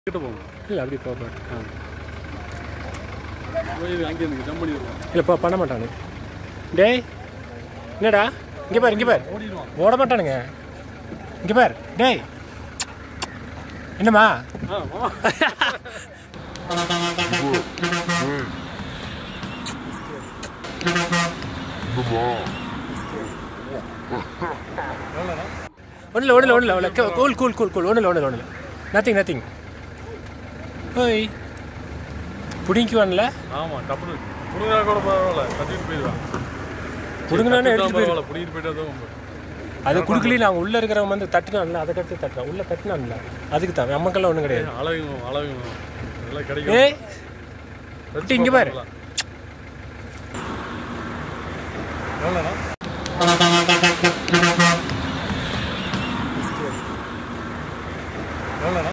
கிட்ட போங்க இல்லை அப்படி போ போ. ஆ போய் இது அங்கே இருந்து ஜம்ப் பண்ணிடுவோம் இல்லை போ பண்ண மாட்டானு டேய் என்னடா இங்கே பாரு இங்கே பாரு ஓடிடுவான் ஓட மாட்டானுங்க இங்கே பாரு டேய் என்னம்மா ஆ வா ஒன்றில் ஒன்றில் ஒன்றில் ஒன்றில் கூல் கூல் கூல் கூல் ஒன்றில் ஒன்றில் ஒன்றில் நத்திங் நத்திங் ஓய் பிடிக்குவான்ல ஆமாம் டப்புனு புடுங்கினா கூட பரவாயில்ல கட்டிட்டு போயிடுவான் பிடுங்கினானே எடுத்து போயிரு பரவாயில்ல பிடிக்கிட்டு போயிட்டா தான் உண்டு. அது கொடுக்கலையே நாங்கள் உள்ளே இருக்கிறவன் வந்து தட்டினான்ல அதை கட்டு தட்டுறான் உள்ளே கட்டினான்ல அதுக்கு தான் நமக்கெல்லாம் ஒன்றும் கிடையாது அழகும் அழகும் இதெல்லாம் கிடைக்கும் ஏய் குட்டி இங்கே பாரு எவ்வளோண்ணா